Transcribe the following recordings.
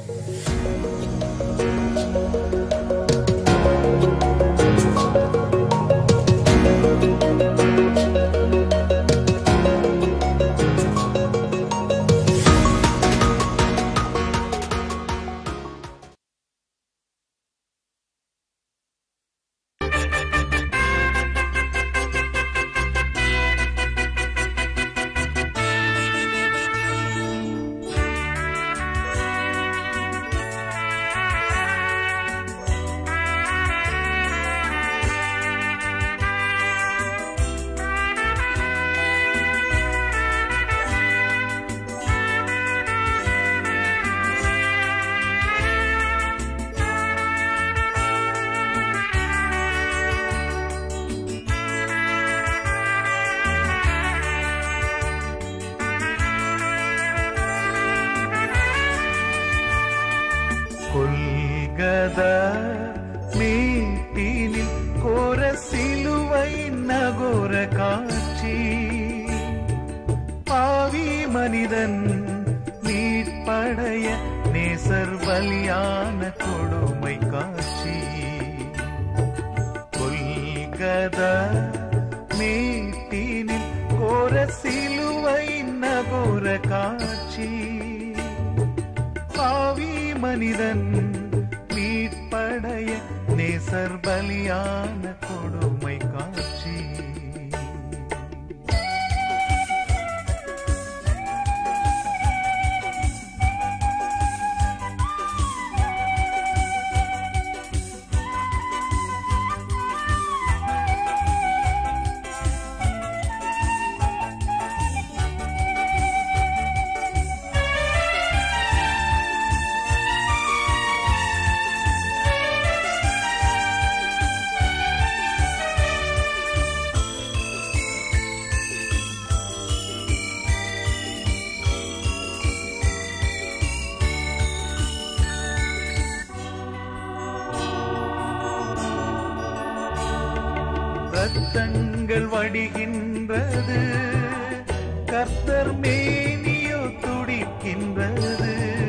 കൊൽഗത നീട്ടിനിൽ കോര സിലുവൈ നഗോര കാட்சி பாவி மனிதன் மீட்படைய நேசர் பலியான கொடுமை காட்சி கொல்கத மீட்டினில் கோர சிலுவை நகோர காட்சி பாவி மனிதன் மீட்படைய நேசர் பலியான கொடுமை காட்சி ரத்தங்கள் வடிகின்றது கர்த்தர் மேனியோ துடிக்கின்றது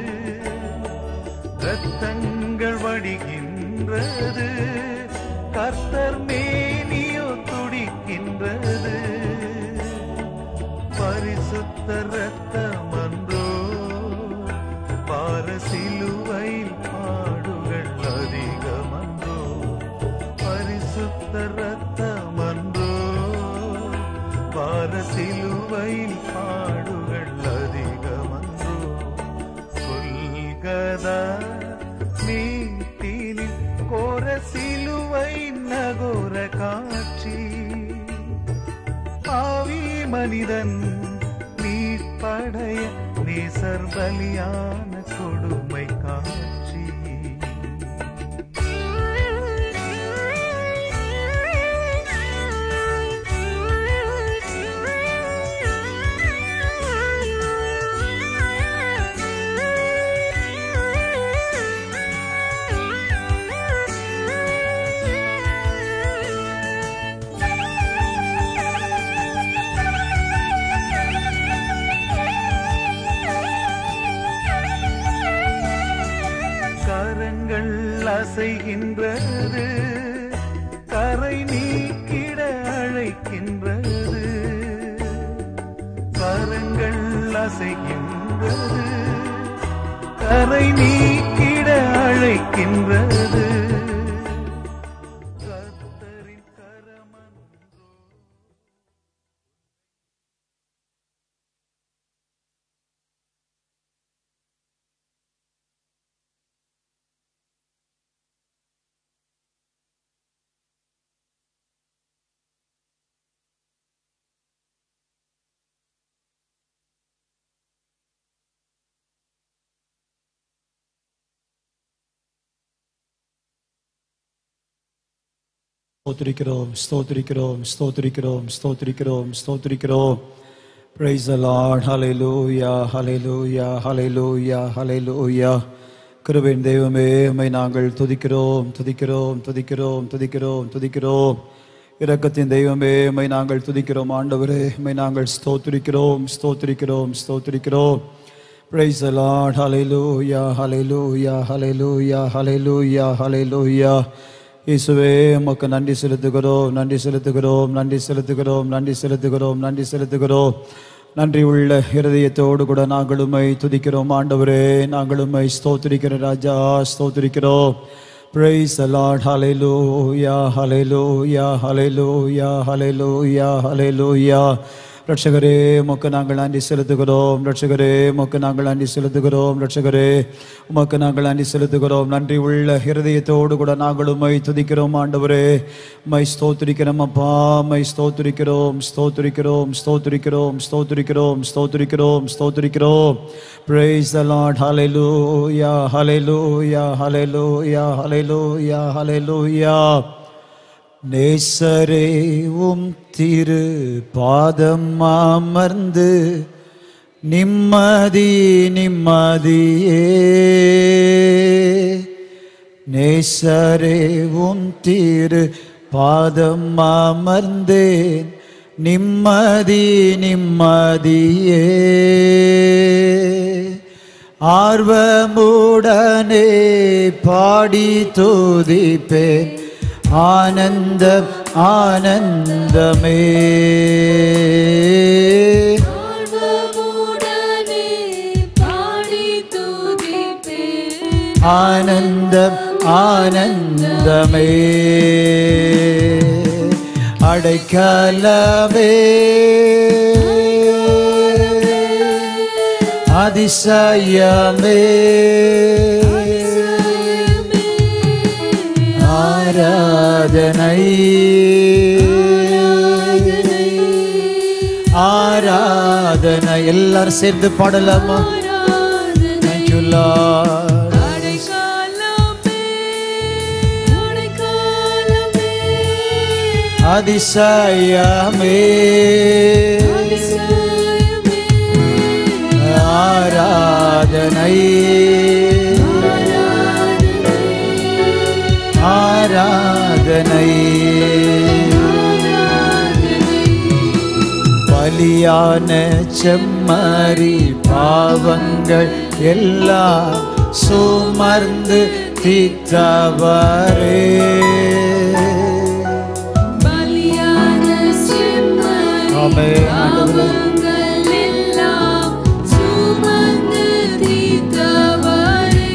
ரத்தங்கள் வடிகின்றது கர்த்தர் மேனியோ துடிக்கின்றது பரிசுத்த ரத்தமன்றோ பாரசிலுவையில் பாடுகள் அதிகமன்றோ பரிசுத்த ரத்தமன்றோ பாரசிலுவையில் பாடுகள் அதிகமன்றோ கொல்கதா மீட்டினில் கோர சிலுவை நகோர காட்சி பாவி மனிதன் மீட்படைய நேசர் பலியான கொடுமை காட்சி கரங்கள் அசைகின்றது கரை நீக்கிட அழைக்கின்றது கரங்கள் அசைகின்றது கரை நீக்கிட அழைக்கின்றது கர்த்தரின் கரமன்றோ ஸ்தோத்திரிக்கிறோம் ஸ்தோத்திரிக்கிறோம் ஸ்தோத்திரிக்கிறோம் ஸ்தோத்திரிக்கிறோம் ஸ்தோத்திரிக்கிறோம் praise the Lord hallelujah hallelujah hallelujah hallelujah கிருபையின் தெய்வமே உம்மை நாங்கள் துதிக்கிறோம் துதிக்கிறோம் துதிக்கிறோம் துதிக்கிறோம் துதிக்கிறோம் இரக்கத்தின் தெய்வமே உம்மை நாங்கள் துதிக்கிறோம் ஆண்டவரே உம்மை நாங்கள் ஸ்தோத்திரிக்கிறோம் ஸ்தோத்திரிக்கிறோம் ஸ்தோத்திரிக்கிறோம் Praise the Lord. Hallelujah. Hallelujah. Hallelujah. Hallelujah. Hallelujah. இயேசுவே உமக்கு நன்றி செலுத்துகிறோம் நன்றி செலுத்துகிறோம் நன்றி செலுத்துகிறோம் நன்றி செலுத்துகிறோம் நன்றி செலுத்துகிறோம் நன்றி உள்ள இருதயத்தோடு கூட நாங்கள் உம்மை துதிக்கிறோம் ஆண்டவரே நாங்கள் உம்மை ஸ்தோத்திரிக்கிற ராஜா ஸ்தோத்திரிக்கிறோம் Praise the Lord. Hallelujah. Hallelujah. Hallelujah. Hallelujah. Hallelujah. ரட்சகரே உமக்கு நாங்கள் நன்றி செலுத்துகிறோம் ரட்சகரே உமக்கு நாங்கள் நன்றி செலுத்துகிறோம் ரட்சகரே உமக்கு நாங்கள் நன்றி செலுத்துகிறோம் நன்றி உள்ள இருதயத்தோடு கூட நாங்கள் உம்மை துதிக்கிறோம் ஆண்டவரே மை ஸ்தோத்திரிக்கிறோம் அப்பா மை ஸ்தோத்திரிக்கிறோம் ஸ்தோத்திரிக்கிறோம் ஸ்தோத்திரிக்கிறோம் ஸ்தோத்திரிக்கிறோம் ஸ்தோத்திரிக்கிறோம் ஸ்தோத்திரிக்கிறோம் Praise the Lord. Hallelujah. Hallelujah. Hallelujah. Hallelujah. Hallelujah. நேசரே உம் திரு பாதம் அமர்ந்து நிம்மதி நிம்மதியே நேசரே உம் திரு பாதம் அமர்ந்தேன் நிம்மதி நிம்மதியே ஆர்வமுடனே பாடி துதிப்பேன் ஆனந்தம் ஆனந்தமே ஆர்வமுடனே பாடி துதிப்பேன். ஆனந்தம் ஆனந்தமே அடைக்கலமே அதிசயமே ஆராதனை ஆராதனை எல்லாரும் சேர்ந்து பாடலாமா Thank you, Lord. அதிசயமே ஆராதனை ஆராதனை பலியான செம்மறி பாவங்கள் எல்லாம் சுமர்ந்து தீத்தவரே பலியான செம்மறி ஆமென், ஆண்டவரே. பாவங்கள் எல்லாம் சுமந்து தீர்த்தவரே.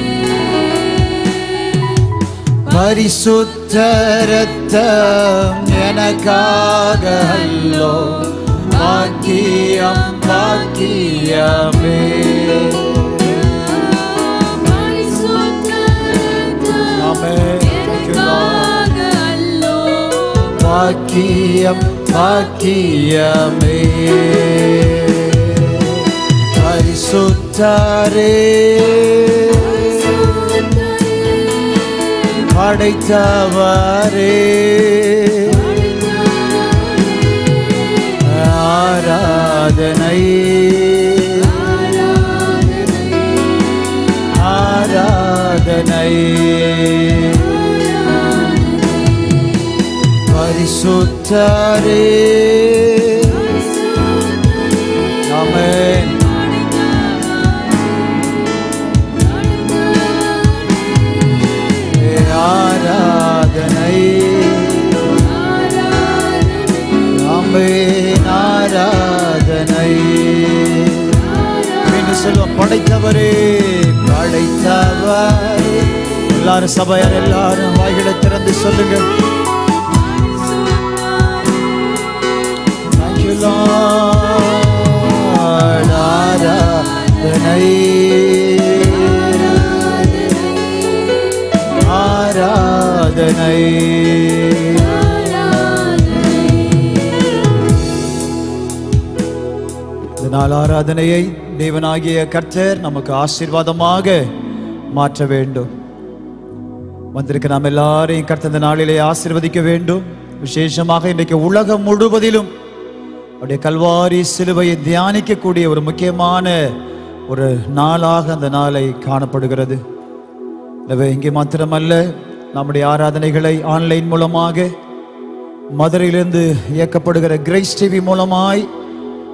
பரிசுத்த ரத்தம் எனக்காக அல்லோ பாக்கியம் பாக்கியமே பரிசுத்த ரத்தம் ஆமென். Thank you, Lord. எனக்காக அல்லோ பாக்கியம் பாக்கியமே பரிசுத்தாரே படைத்தவரே ஆராதனை ஆராதனை பரிசுத்தாரே ஆமென் ஆராதனை ஆமென் ஆராதனை மீண்டும் சொல்லுவோம் படைத்தவரே படைத்தவரே எல்லாரும் சபையார் எல்லாரும் வாய்களை திறந்து சொல்லுங்க Thank you, Lord. ஆராதனை ஆராதனை இந்த நாள் ஆராதனையை தேவனாகிய கர்த்தர் நமக்கு ஆசீர்வாதமாக மாற்ற வேண்டும் வந்திருக்க நாம் எல்லாரையும் கர்த்தர் இந்த நாளிலே ஆசீர்வதிக்க வேண்டும் விசேஷமாக இன்றைக்கு உலகம் முழுவதிலும் அவருடைய கல்வாரி சிலுவையை தியானிக்கக்கூடிய ஒரு முக்கியமான ஒரு நாளாக அந்த நாளை காணப்படுகிறது எனவே இங்கே மாத்திரமல்ல நம்முடைய ஆராதனைகளை ஆன்லைன் மூலமாக மதுரையிலிருந்து இயக்கப்படுகிற கிரைஸ் டிவி மூலமாய்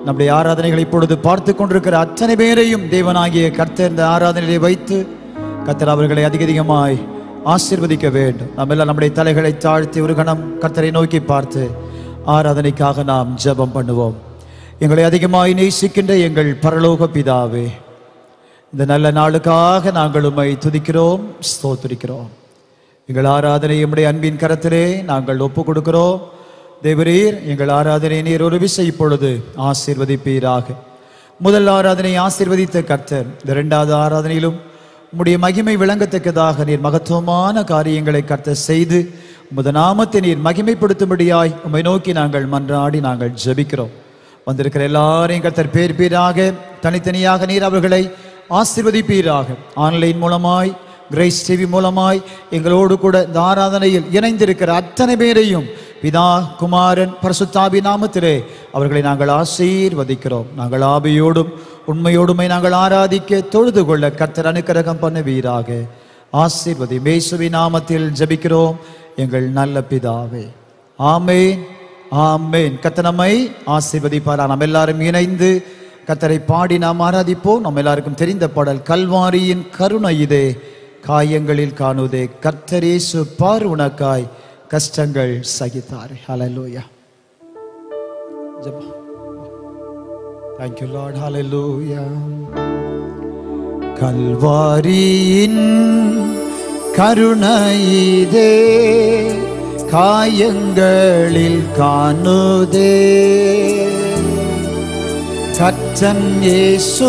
நம்முடைய ஆராதனைகளை இப்பொழுது பார்த்து கொண்டிருக்கிற அத்தனை பேரையும் தேவனாகிய கர்த்தர் இந்த ஆராதனையை வைத்து கர்த்தர் அவர்களை அதிக அதிகமாய் ஆசீர்வதிக்க வேண்டும் நம்ம எல்லாம் நம்முடைய தலைகளை தாழ்த்தி ஒரு கணம் கர்த்தரை நோக்கி பார்த்து ஆராதனைக்காக நாம் ஜெபம் பண்ணுவோம் எங்களை அதிகமாய் நேசிக்கின்ற எங்கள் பரலோக பிதாவே இந்த நல்ல நாளுக்காக நாங்கள் உம்மை துதிக்கிறோம் ஸ்தோத்திரிக்கிறோம் எங்கள் ஆராதனை எம்முடைய அன்பின் கரத்திலே நாங்கள் ஒப்பு கொடுக்கிறோம் தேவரீர் எங்கள் ஆராதனை நீர் ஒரு விசை இப்பொழுது ஆசீர்வதிப்பீராக முதல் ஆராதனை ஆசீர்வதித்த கர்த்தர் இந்த இரண்டாவது ஆராதனையிலும் உம்முடைய மகிமை விளங்கத்தக்கதாக நீர் மகத்துவமான காரியங்களை கர்த்தர் செய்து உமது நாமத்தை நீர் மகிமைப்படுத்தும்படியாய் உம்மை நோக்கி நாங்கள் மன்றாடி நாங்கள் ஜெபிக்கிறோம் வந்திருக்கிற எல்லாரையும் கர்த்தர் பேர் பேராக தனித்தனியாக நீர் அவர்களை ஆசீர்வதிப்பீராக ஆன்லைன் மூலமாய் கிரேஸ் டிவி மூலமாய் எங்களோடு கூட இந்த ஆராதனையில் இணைந்திருக்கிற அத்தனை பேரையும் பிதா குமாரன் பரிசுத்தாபி நாமத்திலே அவர்களை நாங்கள் ஆசீர்வதிக்கிறோம் நாங்கள் ஆபியோடும் உண்மையோடுமை நாங்கள் ஆராதிக்க தொழுது கொள்ள கர்த்தர் அனுக்கிரகம் பண்ணுவீராக ஆசீர்வதி மேசுவி நாமத்தில் ஜெபிக்கிறோம் எங்கள் நல்ல பிதாவே ஆமேன் ஆமேன் கர்த்தர் நம்மை ஆசீர்வதிப்பாரா நாம் எல்லாரும் இணைந்து கத்தரை பாடி நாம் ஆராதிப்போம் நம்ம எல்லாருக்கும் தெரிந்த பாடல் கல்வாரியின் கருணை இதே காயங்களில் காணுதே கர்த்தரேசு பார் உனக்காய் கஷ்டங்கள் சகித்தார் ஹalleluya ஜெபம் thank you lord hallelujah கல்வாரியின் கருணையிதே காயங்களில் காணுதே கற்றன் இயேசு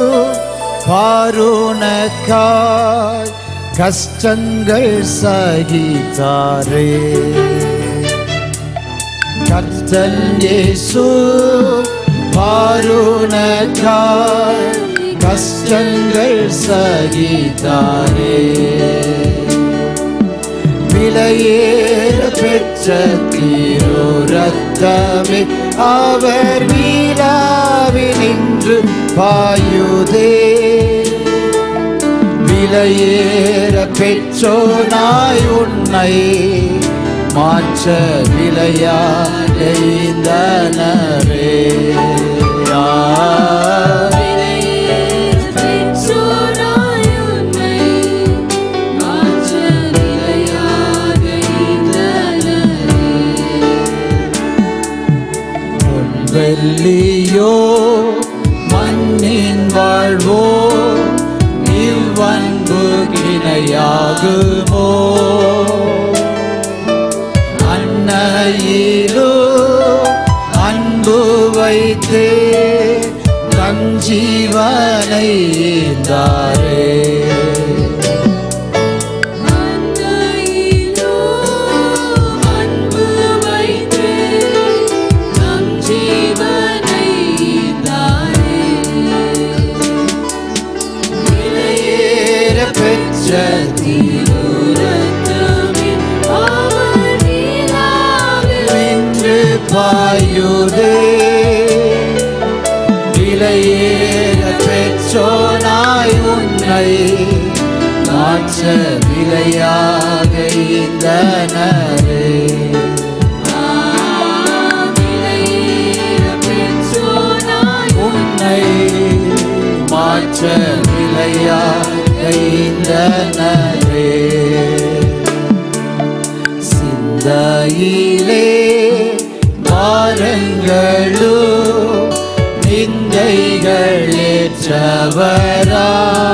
பாருணக்காய் கஷ்டங்கள் சகித்தாரே கர்த்தன் இயேசு பாருணக்காய் கஷ்டங்கள் சகித்தாரே விலையேற பெற்ற தீரோ ரத்தமே அவர் வீராவில் நின்று பாயுதே விலையேற பெற்றோ நாய் உன்னை மாற்ற விலையாக இந்தனரே ஆ. வெள்ளியோ மண்ணின் வாழ்வோ இவ்வன்பு கிணையாகுமோ அன்னையிலோ அன்பு வைத்து தன் ஜீவனை தாரே ஏற பெற்ற நின்று பாயுதே விலையேற பெற்றோனாய் உன்னை மாற்ற விலையாக இந்தனரே உன்னை மாற்ற விலையாக இந்தனரே சிந்தையிலே பாரங்களோ நிந்தைகள் ஏற்றவரா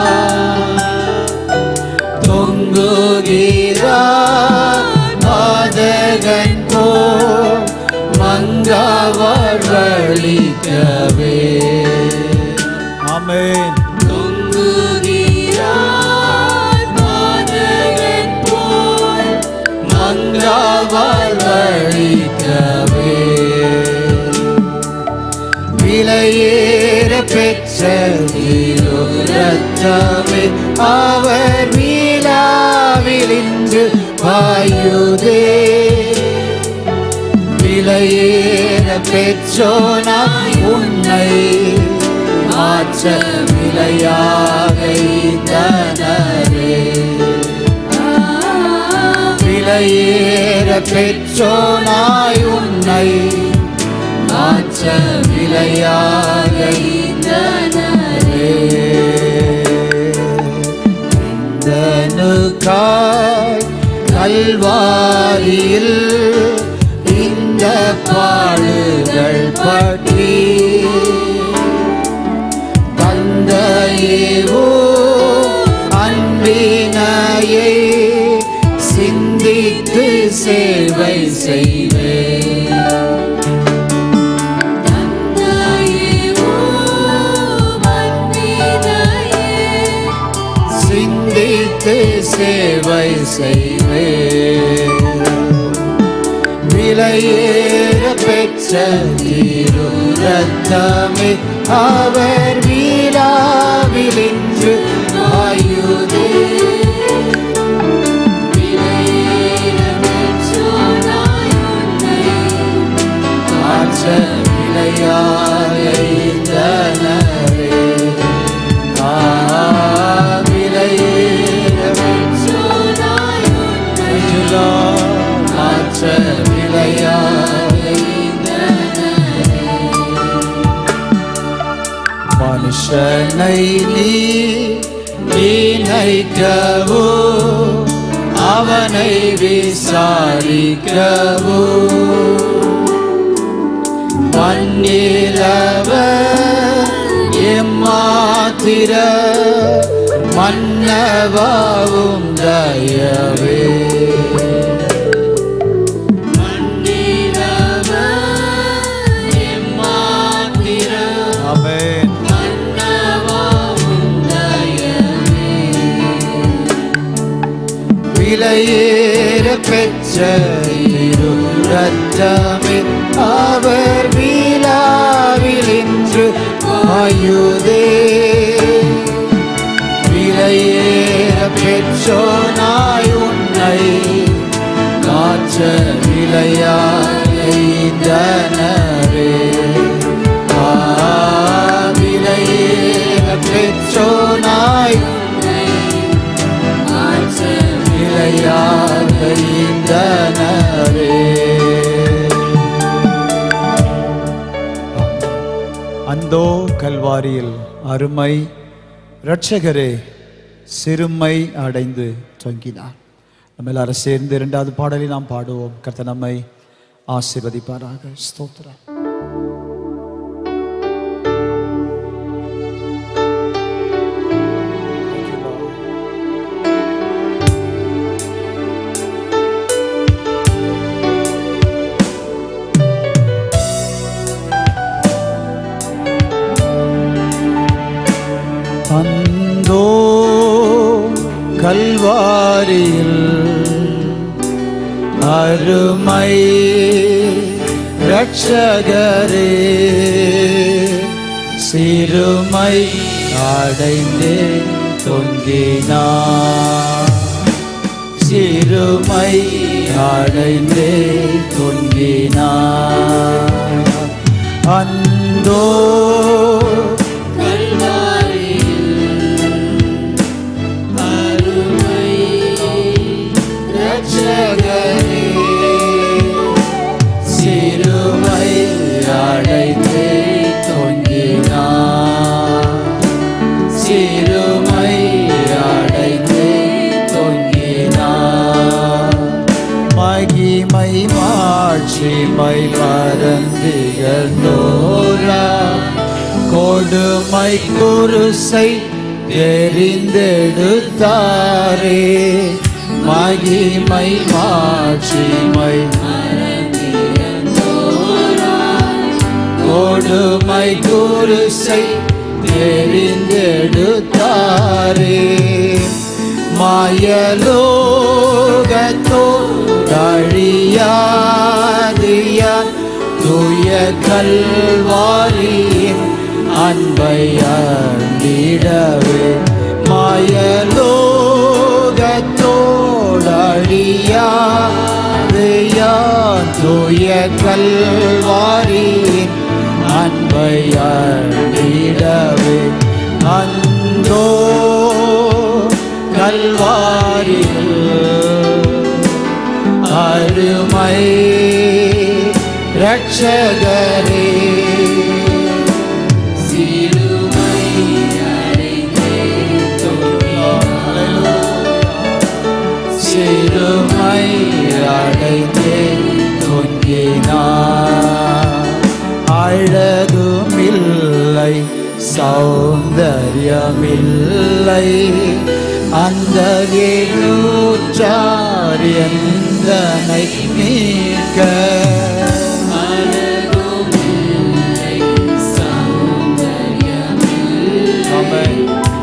தொங்குகிறா மாதகன் போ மங்கவழிக்கவே ஆமென் மங்கவழிக்கவே விலையேற பெற்ற ரத்தமே அவர் வீழாவிலின்று பாயுதே விலையேற பெற்றோனா உன்னை மாற்ற விலையாக இந்தனரே விலையேற பெற்றோனாய் உன்னை மாற்ற விலையாக இந்தனுக்காய் கல்வாரியில் இந்த பாடுகள் பற்றி தந்தையேவோ அன்பினையை சிந்தித்து சேவை செய்வேன் சிந்தித்து சேவை செய்வேன் விலையேற பெற்ற திரு ரத்தமே அவர் வீராவில் இன்று ஆயுதே ஆற்ற விலையாக இருந்தனரே ஆ, விலையேற பெற்ற ஆற்ற விலையாக மனுஷனை நீ நினைக்கவோ அவனை விசாரிக்கவோ மண்ணிலவ எம்மாத்திர மன்னவாவும் தயவே ஆமென் விலையேற பெற்ற திரு ரத்தமே அவர் வீலாவில் இன்று ஆயுதே விலையேற பெற்றோனாய் உன்னை காற்ற விலையாயின்றனரே ஆ, விலையேற பெற்றோனாய் விலையாக இருந்தனரே அந்தோ கல்வாரியில் அருமை இரட்சகரே சிறுமை அடைந்து தொங்கினார் நம்ம எல்லாரும் சேர்ந்து இரண்டாவது பாடலை நாம் பாடுவோம் கர்த்தர் நம்மை ஆசீர்வதிப்பாராக ஸ்தோத்திரம் அந்தோ கல்வாரியில் அருமை ரட்சகரே சிறுமை அடைந்தே தொங்கினார் சிறுமை அடைந்தே தொங்கினார் அந்தோ ரட்சகரே, சிறுமை அடைந்தே தொங்கினார் சிறுமை அடைந்தே தொங்கினார் மகிமை மாட்சிமை மறந்துகளோரா கொடுமை குருசை தெரிந்தெடுத்தாரே மகிமை மாட்சிமை கொடுமை குருசை தெரிந்தெடுத்தாரே மாயலோகத்தோடழியாதியான் தூய கல்வாரியின் அன்பை அண்டிடவே மாயலோகத்தோடழியாதியான் தூய கல்வாரியின் அன்பை அண்டிடவே அந்தோ கல்வாரியில் அருமை ரட்சகரே அருமை அடைந்தே தொங்கினார் அழகும் இல்லை சௌந்தரியமில்லை அந்த வேலூற்றார் எந்தனை நீக்க ஆமென்.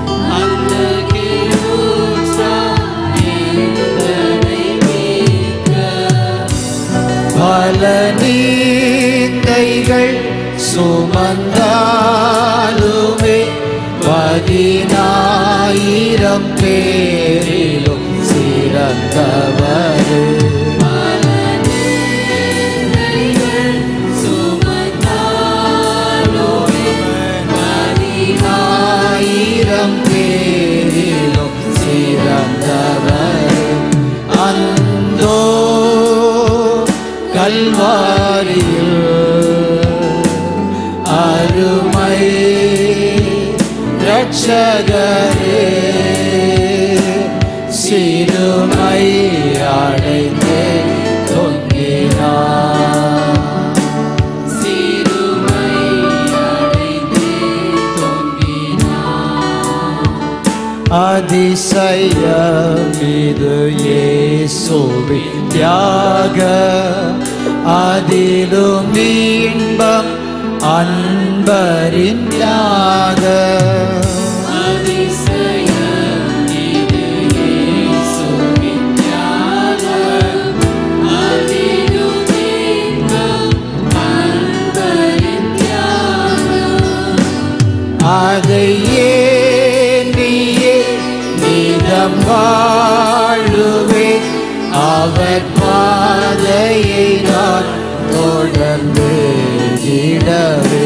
பல நீந்தைகள் சுமந்தாலுமே பதினாயிரம் பேரிலும் சிறந்தவரே ஆயிரம் பேரிலும் சிறந்தவர் அந்தோ கல்வாரியில் அருமை ரட்சகரே சிறுமை அடைந்தே தொங்கினார் அதிசயமிது இயேசுவி தியாக அதிலும் இன்பம் அன்பரின் தியாக அதை ஏந்தியே நீதம் வாழுவே அவர் பாதையை நான் தொடர்ந்து இடவே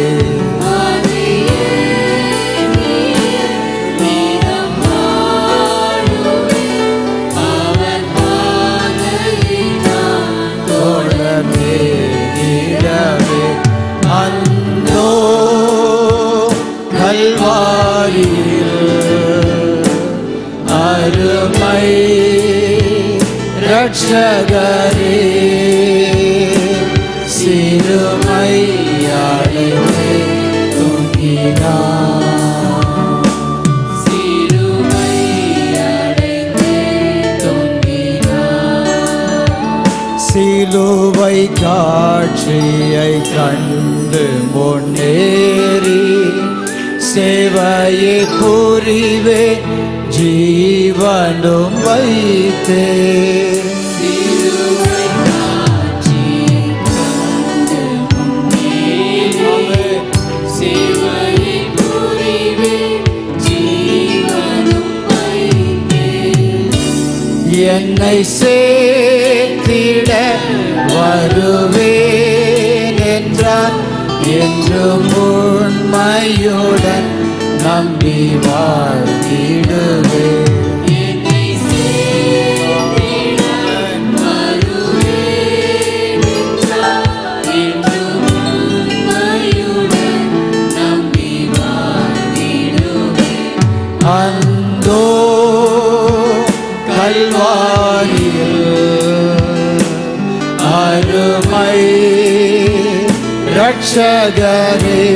தொடர்ந்து இடவே அந்தோ கல்வாரியில் அருமை ரட்சகரே சிறுமை அடைந்து தூங்கினார் சிலுவை காட்சியை கண்டு முன்னேறி சேவையை புரிவே ஜீவனும் வைத்தே என்னை சேர்த்திட வருவேன் என்றார் என்றும் உண்மையுடன் நம்பி வாழ்த்திடுவேன் அந்தோ கல்வாரியில் அருமை ரட்சகரே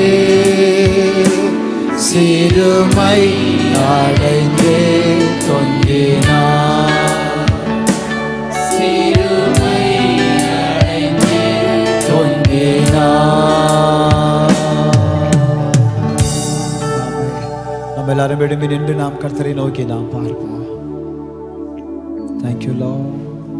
சிறுமை அடைந்தே தொங்கினார் தொங்கினார் நம்ம எல்லாரும் விரும்பி நின்று நாம் கர்த்தரை நோக்கி நாம் பார்ப்போம் Thank you, Lord.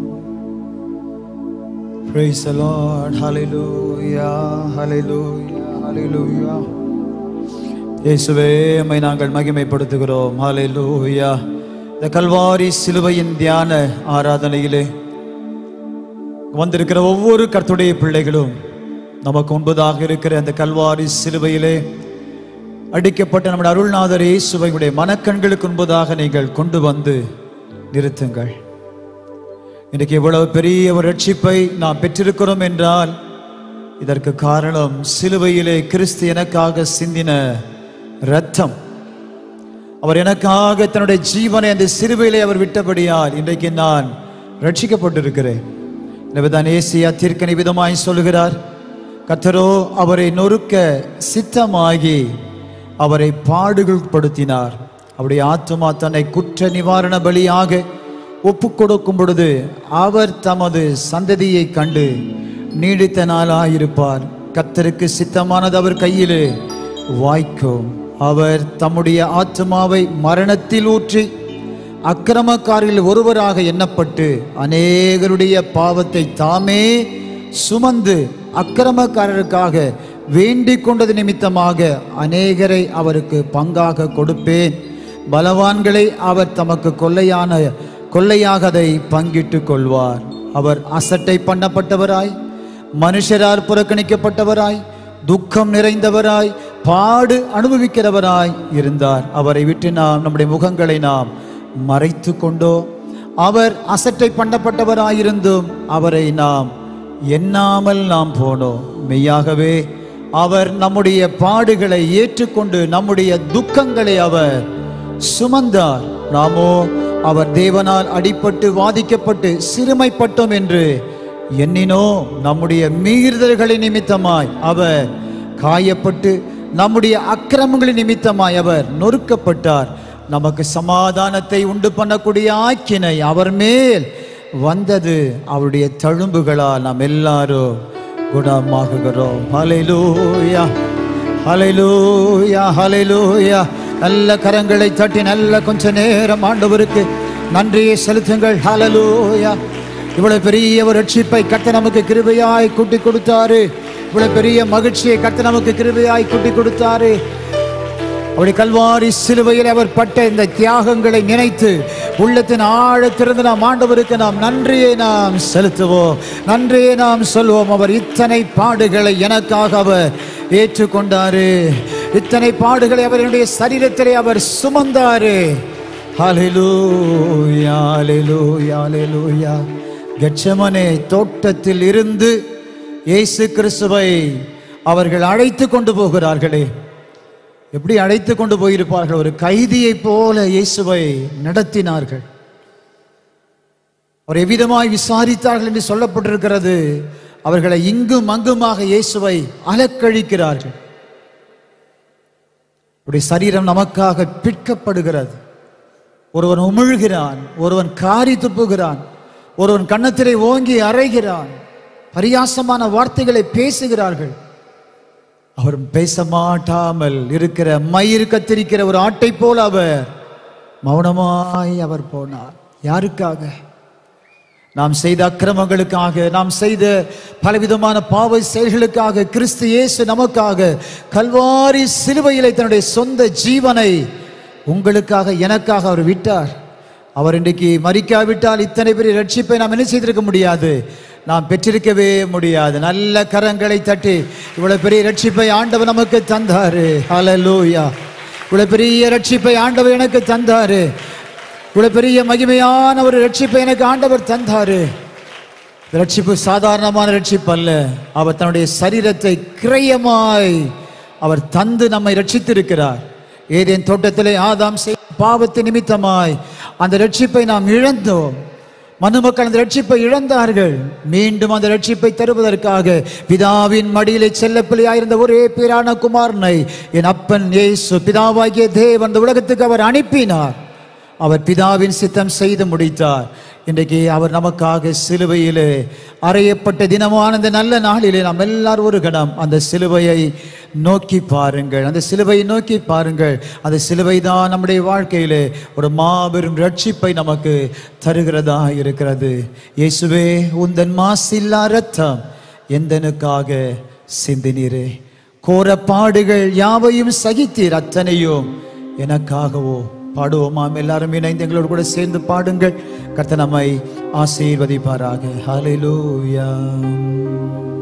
Praise the Lord. Hallelujah. Hallelujah. Hallelujah. இயேசுவே உம்மை நாங்கள் மகிமைப்படுத்துகிறோம் ஹalleluya இந்த கல்வாரி சிலுவையின் தியான ஆராதனையிலே வந்திருக்கிற ஒவ்வொரு கர்த்தருடைய பிள்ளைகளும் நமக்கு முன்பதாக இருக்கிற அந்த கல்வாரி சிலுவையிலே அடிக்கப்பட்ட நம்முடைய அருள்நாதர் இயேசுவையுடைய மனக்கண்களுக்கு முன்பதாக நீங்கள் கொண்டு வந்து நிறுத்துங்கள் இன்றைக்கு இவ்வளவு பெரிய ஒரு ரட்சிப்பை நாம் பெற்றிருக்கிறோம் என்றால் இதற்கு காரணம் சிலுவையிலே கிறிஸ்து எனக்காக சிந்தின இரத்தம் அவர் எனக்காக தன்னுடைய ஜீவனை அந்த சிலுவையிலே அவர் விட்டபடியால் இன்றைக்கு நான் ரட்சிக்கப்பட்டிருக்கிறேன் எனவேதான் ஏசியா தீர்க்கனி விதமாய் சொல்லுகிறார் கத்தரோ அவரை நொறுக்க சித்தமாகி அவரை பாடுகள்படுத்தினார் அவருடைய ஆத்துமா தன்னை குற்ற நிவாரண பலியாக ஒப்பு கொடுக்கும் பொழுது அவர் தமது சந்ததியை கண்டு நீடித்த நாளாயிருப்பார் கத்தருக்கு சித்தமானது அவர் கையிலே வாய்க்கும் அவர் தம்முடைய ஆத்துமாவை மரணத்தில் ஊற்றி அக்கிரமக்காரில் ஒருவராக எண்ணப்பட்டு அநேகருடைய பாவத்தை தாமே சுமந்து அக்கிரமக்காரருக்காக வேண்டிக் கொண்டது நிமித்தமாக அநேகரை அவருக்கு பங்காக கொடுப்பேன் பலவான்களை அவர் தமக்கு கொள்ளையான கொள்ளையாக அதை பங்கிட்டுக் கொள்வார் அவர் அசட்டை பண்ணப்பட்டவராய் மனுஷரால் புறக்கணிக்கப்பட்டவராய் துக்கம் நிறைந்தவராய் பாடு அனுபவிக்கிறவராய் இருந்தார் அவரை விட்டு நாம் நம்முடைய முகங்களை நாம் மறைத்து கொண்டோ அவர் அசட்டை பண்ணப்பட்டவராயிருந்தும் அவரை நாம் எண்ணாமல் நாம் போனோம் மெய்யாகவே அவர் நம்முடைய பாடுகளை ஏற்றுக்கொண்டு நம்முடைய துக்கங்களை அவர் சுமந்தார் நாமோ அவர் தேவனால் அடிபட்டு வாதிக்கப்பட்டு சிறுமைப்பட்டோம் என்று எண்ணினோ நம்முடைய மீறுதல்களின் நிமித்தமாய் அவர் காயப்பட்டு நம்முடைய அக்கிரமங்களின் நிமித்தமாய் அவர் நொறுக்கப்பட்டார் நமக்கு சமாதானத்தை உண்டு பண்ணக்கூடிய ஆக்கினை அவர் மேல் வந்தது அவருடைய தழும்புகளால் நாம் எல்லாரும் குணமாகுகிறோம் ஹalleluya ஹalleluya ஹalleluya நல்ல கரங்களை தட்டி நல்ல கொஞ்ச நேரம் ஆண்டவருக்கு நன்றியை செலுத்துங்கள் ஹalleluya இவ்வளவு பெரிய ஒரு ரட்சிப்பை கர்த்தர் நமக்கு கிருபையாய் கூட்டி கொடுத்தாரு இவ்வளவு பெரிய மகிழ்ச்சியை கர்த்தர் நமக்கு கிருபையாய் கூட்டி கொடுத்தாரு அவருடைய கல்வாரி சிலுவையில் அவர் பட்ட இந்த தியாகங்களை நினைத்து உள்ளத்தின் ஆழத்திலிருந்து நாம் ஆண்டவருக்கு நாம் நன்றியை நாம் செலுத்துவோம் நன்றியை நாம் சொல்வோம் அவர் இத்தனை பாடுகளை எனக்காக அவர் ஏற்றுக்கொண்டாரு இத்தனை பாடுகளை அவருடைய சரீரத்திலே அவர் சுமந்தாரு ஹalleluya ஹalleluya ஹalleluya கெட்சமனே தோட்டத்தில் இருந்து இயேசு கிறிஸ்துவை அவர்கள் அழைத்து கொண்டு போகிறார்களே எப்படி அழைத்து கொண்டு போயிருப்பார்கள் ஒரு கைதியைப் போல இயேசுவை நடத்தினார்கள் அவர் எவ்விதமாய் விசாரித்தார்கள் என்று சொல்லப்பட்டிருக்கிறது அவர்களை இங்கும் அங்குமாக இயேசுவை அலக்கழிக்கிறார்கள் அவருடைய சரீரம் நமக்காக பிற்கப்படுகிறது ஒருவன் உமிழ்கிறான் ஒருவன் காரி துப்புகிறான் ஒருவன் கன்னத்திலே ஓங்கி அறைகிறான் பரியாசமான வார்த்தைகளை பேசுகிறார்கள் அவர் பேச மாட்டாமல் இருக்கிற மயிர் கத்திரிக்கிற ஒரு ஆட்டை போல அவர் மௌனமாய் அவர் போனார் யாருக்காக நாம் செய்த அக்கிரமங்களுக்காக நாம் செய்த பலவிதமான பாவ செயல்களுக்காக கிறிஸ்து இயேசு நமக்காக கல்வாரி சிலுவையிலே தன்னுடைய சொந்த ஜீவனை உங்களுக்காக எனக்காக அவர் விட்டார் அவர் இன்றைக்கு மறிக்காவிட்டால் இத்தனை பெரிய ரட்சிப்பை நாம் என்ன செய்திருக்க முடியாது நாம் பெற்றிருக்கவே முடியாது நல்ல கரங்களை தட்டி இவ்வளவு பெரிய ரட்சிப்பை ஆண்டவர் நமக்கு தந்தாரு ஹalleluya இவ்வளவு பெரிய ரட்சிப்பை ஆண்டவர் எனக்கு தந்தாரு இவ்வளவு பெரிய மகிமையான ஒரு ரட்சிப்பை எனக்கு ஆண்டவர் தந்தாரு இந்த ரட்சிப்பு சாதாரணமான ரட்சிப்பு அல்ல அவர் தன்னுடைய சரீரத்தை கிரயமாய் அவர் தந்து நம்மை ரட்சித்திருக்கிறார் ஏதேன் தோட்டத்திலே ஆதாம் செய்த பாவத்து நிமித்தமாய் அந்த ரட்சிப்பை நாம் இழந்தோம் மனுமக்கள் அந்த ரட்சிப்பை இழந்தார்கள் மீண்டும் அந்த ரட்சிப்பை தருவதற்காக பிதாவின் மடியிலே செல்லப்பிள்ளையாயிருந்த ஒரே பேரான குமாரனை என் அப்பன் இயேசு பிதாவாகிய தேவன் அந்த உலகத்துக்கு அவர் அனுப்பினார் அவர் பிதாவின் சித்தம் செய்து முடித்தார் இன்றைக்கு அவர் நமக்காக சிலுவையிலே அறையப்பட்ட தினமான இந்த நல்ல நாளிலே நாம் எல்லாரும் ஒரு கணம் அந்த சிலுவையை நோக்கி பாருங்கள் அந்த சிலுவையை நோக்கி பாருங்கள் அந்த சிலுவை தான் நம்முடைய வாழ்க்கையிலே ஒரு மாபெரும் ரட்சிப்பை நமக்கு தருகிறதா இருக்கிறது இயேசுவே உந்தன் மாசில்லா ரத்தம் எந்தனுக்காக சிந்தினீரே கோர பாடுகள் யாவையும் சகித்தீர் அத்தனையும் எனக்காகவோ பாடுவோமாம் எல்லாரும் இணைந்து எங்களோடு கூட சேர்ந்து பாடுங்கள் கர்த்தர் நம்மை ஆசீர்வதிப்பாராக ஹalleluya